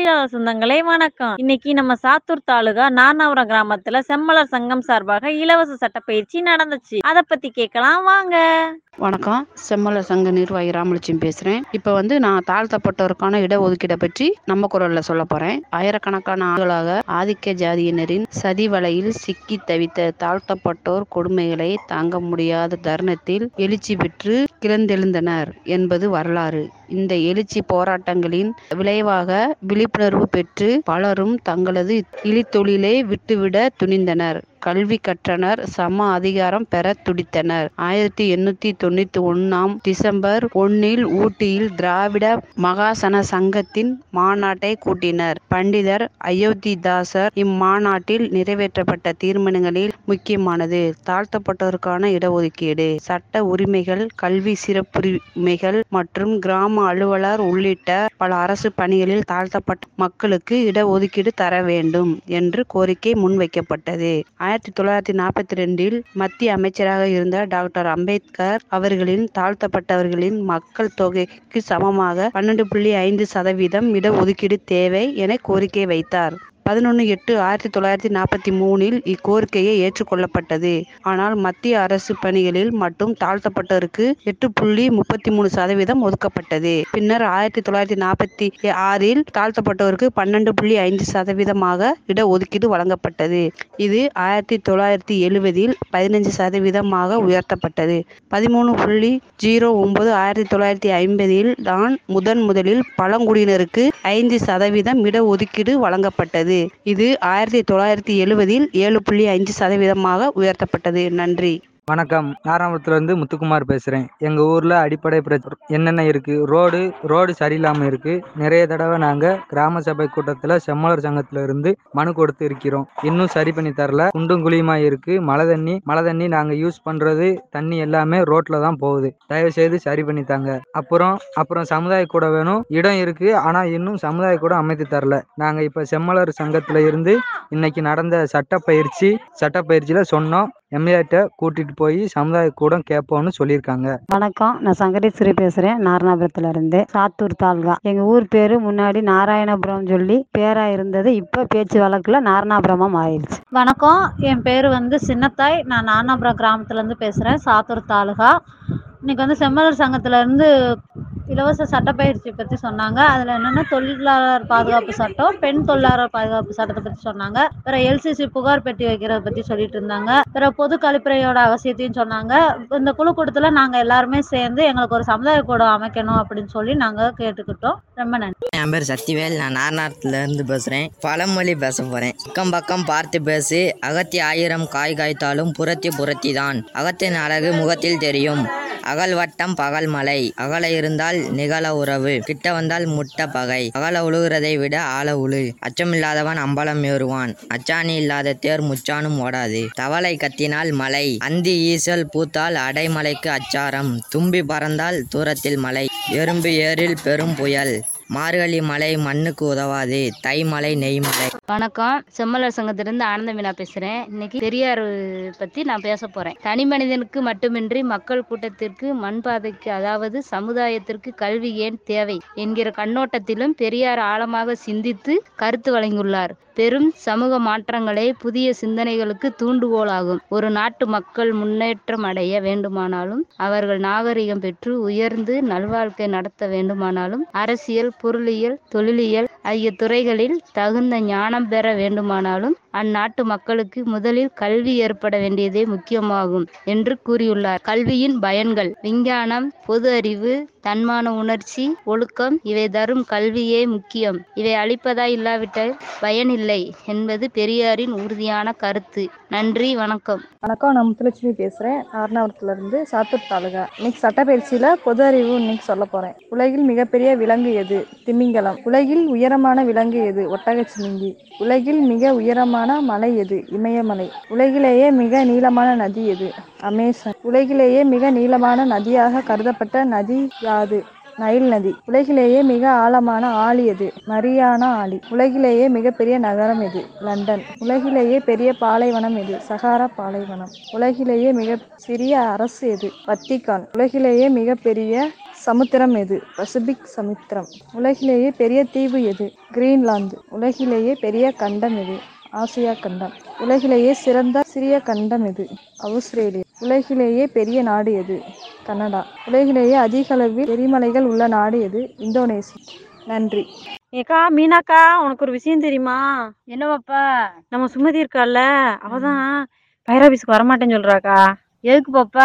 அறியாத சொந்தங்களே வணக்கம் இன்னைக்கு நம்ம சாத்தூர் தாலுகா நார்னாபுரம் கிராமத்துல செம்மலர் சங்கம் சார்பாக இலவச சட்டப்பயிற்சி நடந்துச்சு அத பத்தி கேட்கலாம் வாங்க வணக்கம் செம்மல சங்க நிர்வாகி ராமலட்சுமி பேசுகிறேன் இப்போ வந்து நான் தாழ்த்தப்பட்டோருக்கான இடஒதுக்கீடை பற்றி நம்ம குரலில் சொல்ல போகிறேன் ஆயிரக்கணக்கான ஆண்டுகளாக ஆதிக்க ஜாதியினரின் சதி வலையில் சிக்கி தவித்த தாழ்த்தப்பட்டோர் கொடுமைகளை தாங்க முடியாத தருணத்தில் எழுச்சி பெற்று கிளந்தெழுந்தனர் என்பது வரலாறு இந்த எழுச்சி போராட்டங்களின் விளைவாக விழிப்புணர்வு பெற்று பலரும் தங்களது இழித்தொழிலை விட்டுவிட துணிந்தனர் கல்வி கற்றனர் சம அதிகாரம் பெற துடித்தனர் ஆயிரத்தி எண்ணூத்தி தொண்ணூத்தி ஒன்னாம் டிசம்பர் ஒன்னில் ஊட்டியில் திராவிட மகாசன சங்கத்தின் மாநாட்டை கூட்டினர் பண்டிதர் அயோத்திதாசர் இம்மாநாட்டில் நிறைவேற்றப்பட்ட தீர்மானங்களில் முக்கியமானது தாழ்த்தப்பட்டோருக்கான இடஒதுக்கீடு சட்ட உரிமைகள் கல்வி சிறப்புரிமைகள் மற்றும் கிராம அலுவலர் உள்ளிட்ட பல அரசு பணிகளில் தாழ்த்தப்பட்ட மக்களுக்கு இடஒதுக்கீடு தர வேண்டும் என்று கோரிக்கை முன்வைக்கப்பட்டது ஆயிரத்தி தொள்ளாயிரத்தி நாற்பத்தி ரெண்டில் மத்திய அமைச்சராக இருந்த டாக்டர் அம்பேத்கர் அவர்களின் தாழ்த்தப்பட்டவர்களின் மக்கள் தொகைக்கு சமமாக பன்னெண்டு புள்ளி ஐந்து சதவீதம் இடஒதுக்கீடு தேவை என கோரிக்கை வைத்தார் பதினொன்று எட்டு ஆயிரத்தி தொள்ளாயிரத்தி நாற்பத்தி மூணில் இக்கோரிக்கையை ஏற்றுக்கொள்ளப்பட்டது ஆனால் மத்திய அரசு பணிகளில் மட்டும் தாழ்த்தப்பட்டோருக்கு எட்டு புள்ளி முப்பத்தி மூணு சதவீதம் ஒதுக்கப்பட்டது பின்னர் ஆயிரத்தி தொள்ளாயிரத்தி நாற்பத்தி ஆறில் தாழ்த்தப்பட்டோருக்கு பன்னெண்டு புள்ளி ஐந்து சதவீதமாக இடஒதுக்கீடு வழங்கப்பட்டது இது ஆயிரத்தி தொள்ளாயிரத்தி எழுவதில் பதினஞ்சு சதவீதமாக உயர்த்தப்பட்டது பதிமூணு புள்ளி ஜீரோ ஒன்பது ஆயிரத்தி தொள்ளாயிரத்தி ஐம்பதில் தான் முதன் முதலில் பழங்குடியினருக்கு ஐந்து சதவீதம் இடஒதுக்கீடு வழங்கப்பட்டது இது ஆயிரத்தி தொள்ளாயிரத்தி எழுவதில் ஏழு புள்ளி அஞ்சு சதவீதமாக உயர்த்தப்பட்டது நன்றி வணக்கம் நாராயணபுரத்துல இருந்து முத்துக்குமார் பேசுறேன் எங்க ஊர்ல அடிப்படை பிரச்சனை என்னென்ன இருக்கு ரோடு ரோடு சரியில்லாம இருக்கு நிறைய தடவை நாங்க கிராம சபை கூட்டத்துல செம்மலர் சங்கத்துல இருந்து மனு கொடுத்து இருக்கிறோம் இன்னும் சரி பண்ணி தரல குண்டும் குழியுமா இருக்கு மழை தண்ணி மழை தண்ணி நாங்க யூஸ் பண்றது தண்ணி எல்லாமே ரோட்ல தான் போகுது தயவு செய்து சரி பண்ணி தாங்க அப்புறம் அப்புறம் சமுதாய கூட வேணும் இடம் இருக்கு ஆனா இன்னும் சமுதாய கூட அமைத்து தரல நாங்க இப்ப செம்மலர் சங்கத்துல இருந்து இன்னைக்கு நடந்த சட்டப்பயிற்சி சட்டப்பயிற்சியில சொன்னோம் எம்ஏட்ட கூட்டிட்டு போய் சமுதாய கூடம் கேட்போம்னு சொல்லியிருக்காங்க வணக்கம் நான் சங்கரேஸ்வரி பேசுறேன் நாரணாபுரத்துல இருந்து சாத்தூர் தாலுகா எங்க ஊர் பேரு முன்னாடி நாராயணபுரம் சொல்லி பேரா இருந்தது இப்ப பேச்சு வழக்குல நாரணாபுரமா மாறிடுச்சு வணக்கம் என் பேரு வந்து சின்னத்தாய் நான் நானாபுரம் கிராமத்துல இருந்து பேசுறேன் சாத்தூர் தாலுகா இன்னைக்கு வந்து செம்மலர் சங்கத்துல இருந்து இலவச சட்டப்பயிற்சி பத்தி சொன்னாங்க அதுல என்னன்னா தொழிலாளர் பாதுகாப்பு சட்டம் பெண் தொழிலாளர் பாதுகாப்பு சட்டத்தை பத்தி சொன்னாங்க வேற எல்சிசி புகார் பெட்டி வைக்கிறத பத்தி சொல்லிட்டு இருந்தாங்க வேற பொது கழிப்பறையோட அவசியத்தையும் சொன்னாங்க இந்த குழு கூட்டத்துல நாங்க எல்லாருமே சேர்ந்து எங்களுக்கு ஒரு சமுதாய கூடம் அமைக்கணும் அப்படின்னு சொல்லி நாங்க கேட்டுக்கிட்டோம் ரொம்ப நன்றி என் பேர் சக்திவேல் நான் நார்நாட்டில் இருந்து பேசுகிறேன் பழமொழி பேச போகிறேன் அக்கம் பக்கம் பார்த்து பேசு அகத்தி ஆயிரம் காய் காய்த்தாலும் புறத்தி புறத்தி தான் அகத்தின் அழகு முகத்தில் தெரியும் அகல் வட்டம் பகல் மலை அகல இருந்தால் நிகழ உறவு கிட்ட வந்தால் முட்ட பகை அகல உழுகிறதை விட ஆழ உழு அச்சமில்லாதவன் அம்பலம் ஏறுவான் அச்சாணி இல்லாத தேர் முச்சானும் ஓடாது தவளை கத்தினால் மலை அந்தி ஈசல் பூத்தால் அடைமலைக்கு அச்சாரம் தும்பி பறந்தால் தூரத்தில் மலை எறும்பு ஏரில் பெரும் புயல் மார்கழி மலை மண்ணுக்கு உதவாது தை மலை நெய் மலை வணக்கம் செம்மலர் சங்கத்திலிருந்து ஆனந்த மீனா பேசுறேன் இன்னைக்கு பெரியார் பத்தி நான் பேச போறேன் தனி மனிதனுக்கு மட்டுமின்றி மக்கள் கூட்டத்திற்கு மண்பாதைக்கு அதாவது சமுதாயத்திற்கு கல்வி ஏன் தேவை என்கிற கண்ணோட்டத்திலும் பெரியார் ஆழமாக சிந்தித்து கருத்து வழங்கியுள்ளார் பெரும் சமூக மாற்றங்களே புதிய சிந்தனைகளுக்கு தூண்டுகோலாகும் ஒரு நாட்டு மக்கள் முன்னேற்றம் அடைய வேண்டுமானாலும் அவர்கள் நாகரிகம் பெற்று உயர்ந்து நல்வாழ்க்கை நடத்த வேண்டுமானாலும் அரசியல் பொருளியல் தொழிலியல் ஆகிய துறைகளில் தகுந்த ஞானம் பெற வேண்டுமானாலும் அந்நாட்டு மக்களுக்கு முதலில் கல்வி ஏற்பட வேண்டியதே முக்கியமாகும் என்று கூறியுள்ளார் கல்வியின் பயன்கள் விஞ்ஞானம் பொது அறிவு தன்மான உணர்ச்சி ஒழுக்கம் இவை தரும் கல்வியே முக்கியம் இவை அளிப்பதா இல்லாவிட்டால் பயனில்லை என்பது பெரியாரின் உறுதியான கருத்து நன்றி வணக்கம் வணக்கம் நான் முத்துலட்சுமி பேசுகிறேன் ஆர்னாவரத்துல இருந்து சாத்தூர் தாலுகா இன்னைக்கு சட்டப்பயிற்சியில் பொது அறிவு இன்னைக்கு சொல்ல போகிறேன் உலகில் மிகப்பெரிய விலங்கு எது திமிங்கலம் உலகில் உயரமான விலங்கு எது ஒட்டகச்சிமிங்கி உலகில் மிக உயரமான மலை எது இமயமலை உலகிலேயே மிக நீளமான நதி எது அமேசான் உலகிலேயே மிக நீளமான நதியாக கருதப்பட்ட நதி யாது நைல் நதி உலகிலேயே மிக ஆழமான ஆழி எது மரியானா ஆழி உலகிலேயே மிகப்பெரிய நகரம் எது லண்டன் உலகிலேயே பெரிய பாலைவனம் எது சஹாரா பாலைவனம் உலகிலேயே மிக சிறிய அரசு எது வத்திக்கான் உலகிலேயே மிகப்பெரிய சமுத்திரம் எது பசிபிக் சமுத்திரம் உலகிலேயே பெரிய தீவு எது கிரீன்லாந்து உலகிலேயே பெரிய கண்டம் எது ஆசியா கண்டம் உலகிலேயே சிறந்த சிறிய கண்டம் எது ஆஸ்திரேலியா உலகிலேயே பெரிய நாடு எது கனடா உலகிலேயே அதிக அளவில் எரிமலைகள் உள்ள நாடு எது இந்தோனேசியா நன்றி ஏக்கா மீனாக்கா உனக்கு ஒரு விஷயம் தெரியுமா என்னவாப்பா நம்ம சுமதி இருக்கால அவதான் ஃபயர் ஆஃபீஸ்க்கு வரமாட்டேன்னு சொல்றாக்கா எதுக்கு பாப்பா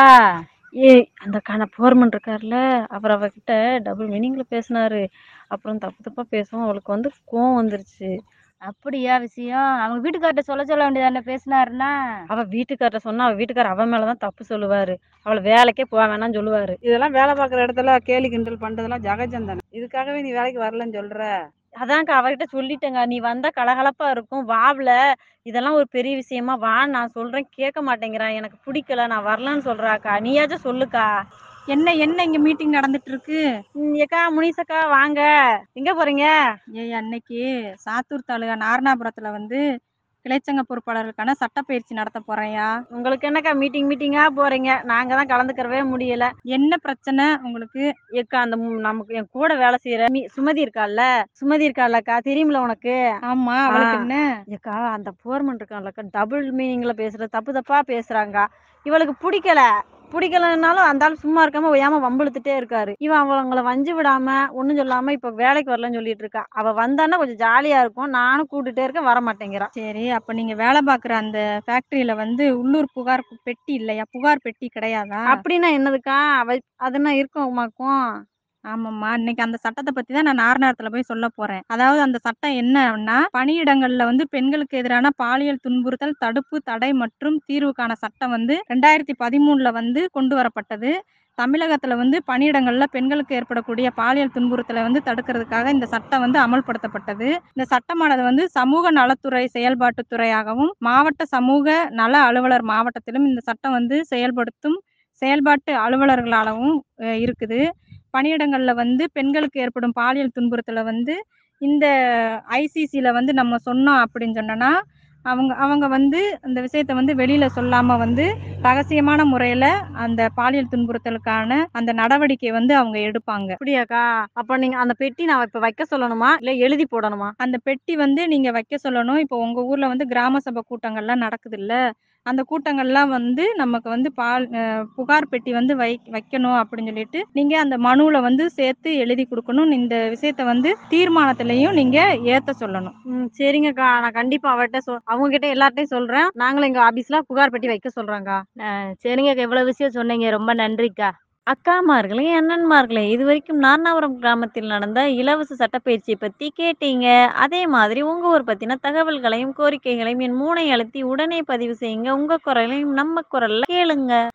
ஏ அந்த கான போர்மன் இருக்கார்ல அவர் அவகிட்ட டபுள் மீனிங்ல பேசினாரு அப்புறம் தப்பு தப்பா பேசவும் அவளுக்கு வந்து கோவம் வந்துருச்சு அப்படியா விஷயம் அவங்க வீட்டுக்கார்ட்ட சொல்ல சொல்ல வேண்டியதானே பேசினாருன்னா அவ வீட்டுக்கார்ட்ட சொன்னா அவ வீட்டுக்காரர் அவன் மேலதான் தப்பு சொல்லுவாரு அவளை வேலைக்கே போக வேணாம்னு சொல்லுவாரு இதெல்லாம் வேலை பார்க்குற இடத்துல கேலி கிண்டல் பண்றதெல்லாம் ஜகஜம் தானே இதுக்காகவே நீ வேலைக்கு வரலன்னு சொல்ற அதான்க்கா அவகிட்ட சொல்லிட்டேங்க நீ வந்தா கலகலப்பா இருக்கும் வாவ்ல இதெல்லாம் ஒரு பெரிய விஷயமா வா நான் சொல்றேன் கேட்க மாட்டேங்கிறான் எனக்கு பிடிக்கல நான் வரலன்னு சொல்றாக்கா நீயாச்சும் சொல்லுக்கா என்ன என்ன இங்க மீட்டிங் நடந்துட்டு இருக்கு ம், ஏக்கா முனிசக்கா வாங்க எங்க போறீங்க ஏய் அன்னைக்கு சாத்தூர் தாலுகா நாரணாபுரத்துல வந்து கிளைச்சங்க பொறுப்பாளர்களுக்கான சட்டப்பயிற்சி நடத்த போறேன்யா உங்களுக்கு என்னக்கா மீட்டிங் மீட்டிங்கா போறீங்க நாங்க தான் கலந்துக்கிறவே முடியல என்ன பிரச்சனை உங்களுக்கு ஏக்கா அந்த மு- நமக்கு என் கூட வேலை செய்யற மீ- சுமதி இருக்கால்ல சுமதி இருக்கால்லக்கா தெரியுமில உனக்கு ஆமா அவளுக்கு ஆ. என்ன ஏக்கா அந்த போர்மன் இருக்கான்லக்கா டபுள் மீனிங்ல பேசுற தப்பு தப்பா பேசுறாங்க இவளுக்கு பிடிக்கல பிடிக்கலனாலும் அந்த ஆள் சும்மா இருக்காம ஒய்யாம வம்பிழுத்துட்டே இருக்காரு இவன் அவங்கள வஞ்சு விடாம ஒண்ணும் சொல்லாம இப்ப வேலைக்கு வரலன்னு சொல்லிட்டு இருக்கா அவ வந்தான்னா கொஞ்சம் ஜாலியா இருக்கும் நானும் கூட்டுட்டே இருக்கேன் வர மாட்டேங்கிறா சரி அப்ப நீங்க வேலை பார்க்குற அந்த ஃபேக்டரியில வந்து உள்ளூர் புகார் பெட்டி இல்லையா புகார் பெட்டி கிடையாதா அப்படின்னா என்னதுக்கா அவ அதெல்லாம் இருக்கும் உமாக்கும் ஆமாம்மா இன்னைக்கு அந்த சட்டத்தை பத்தி தான் நான் நாரணாரத்துல போய் சொல்ல போறேன் அதாவது அந்த சட்டம் என்னன்னா பணியிடங்கள்ல வந்து பெண்களுக்கு எதிரான பாலியல் துன்புறுத்தல் தடுப்பு தடை மற்றும் தீர்வுக்கான சட்டம் வந்து ரெண்டாயிரத்தி பதிமூணுல வந்து கொண்டு வரப்பட்டது தமிழகத்துல வந்து பணியிடங்கள்ல பெண்களுக்கு ஏற்படக்கூடிய பாலியல் துன்புறுத்தலை வந்து தடுக்கிறதுக்காக இந்த சட்டம் வந்து அமல்படுத்தப்பட்டது இந்த சட்டமானது வந்து சமூக நலத்துறை செயல்பாட்டுத்துறையாகவும் மாவட்ட சமூக நல அலுவலர் மாவட்டத்திலும் இந்த சட்டம் வந்து செயல்படுத்தும் செயல்பாட்டு அலுவலர்களாகவும் அஹ், இருக்குது பணியிடங்களில் வந்து பெண்களுக்கு ஏற்படும் பாலியல் துன்புறுத்தலை வந்து இந்த ஐசிசியில் வந்து நம்ம சொன்னோம் அப்படின்னு சொன்னோன்னா அவங்க அவங்க வந்து அந்த விஷயத்தை வந்து வெளியில் சொல்லாமல் வந்து ரகசியமான முறையில் அந்த பாலியல் துன்புறுத்தலுக்கான அந்த நடவடிக்கை வந்து அவங்க எடுப்பாங்க அப்படியாக்கா அப்ப நீங்க அந்த பெட்டி நான் இப்ப வைக்க சொல்லணுமா இல்ல எழுதி போடணுமா அந்த பெட்டி வந்து நீங்கள் வைக்க சொல்லணும் இப்போ உங்கள் ஊரில் வந்து கிராம சபை கூட்டங்கள்லாம் நடக்குதுல்ல அந்த கூட்டங்கள்லாம் வந்து நமக்கு வந்து பால் அஹ், புகார் பெட்டி வந்து வை வைக்கணும் அப்படின்னு சொல்லிட்டு நீங்கள் அந்த மனுவில் வந்து சேர்த்து எழுதி கொடுக்கணும் இந்த விஷயத்த வந்து தீர்மானத்திலையும் நீங்கள் ஏற்ற சொல்லணும் ம் சரிங்கக்கா நான் கண்டிப்பா அவர்கிட்ட சொல் அவங்க கிட்ட எல்லார்ட்டையும் சொல்றேன் நாங்களும் எங்க ஆபீஸ்ல புகார் பெட்டி வைக்க சொல்றோம்க்கா சரிங்க இவ்வளவு விஷயம் சொன்னீங்க ரொம்ப நன்றிக்கா அக்காமார்களே அண்ணன்மார்களே இது வரைக்கும் நார்னாபுரம் கிராமத்தில் நடந்த இலவச சட்டப்பயிற்சியை பத்தி கேட்டீங்க அதே மாதிரி உங்க ஊர் பத்தின தகவல்களையும் கோரிக்கைகளையும் என் மூனை அழுத்தி உடனே பதிவு செய்யுங்க உங்க குரலையும் நம்ம குரல்ல கேளுங்க